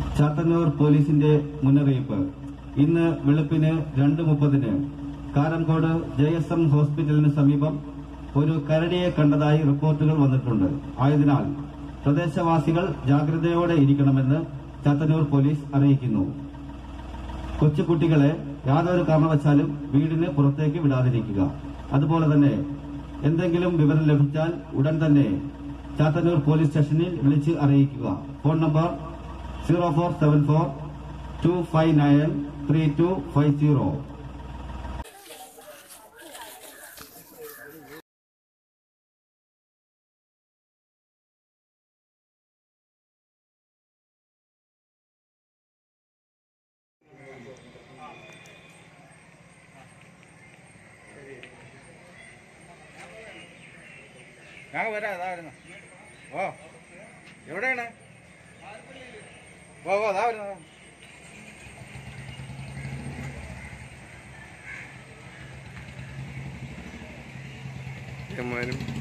ചാത്തന്നൂർ പോലീസിന്റെ മുന്നറിയിപ്പ് ഇന്ന് വെളുപ്പിന് രണ്ട് മുപ്പതിന് കാരംകോട് ജെ എസ് എം ഹോസ്പിറ്റലിന് സമീപം ഒരു കരടിയെ കണ്ടതായി റിപ്പോർട്ടുകൾ വന്നിട്ടുണ്ട് ആയതിനാൽ പ്രദേശവാസികൾ ജാഗ്രതയോടെ ഇരിക്കണമെന്ന് ചാത്തന്നൂർ പോലീസ് അറിയിക്കുന്നു കൊച്ചുകുട്ടികളെ യാതൊരു കാരണവശാലും വീടിന് പുറത്തേക്ക് വിടാതിരിക്കുക അതുപോലെ തന്നെ എന്തെങ്കിലും വിവരം ലഭിച്ചാൽ ഉടൻ തന്നെ ചാത്തന്നൂർ പോലീസ് സ്റ്റേഷനിൽ വിളിച്ച് അറിയിക്കുക phone number zero four seven four two five nine three two five zero ഞങ്ങൾ വരാം അതാ വരുന്നു ഓ എവിടെയാണ് ഓ ഓ അതാ വരുന്നു ഏമാനും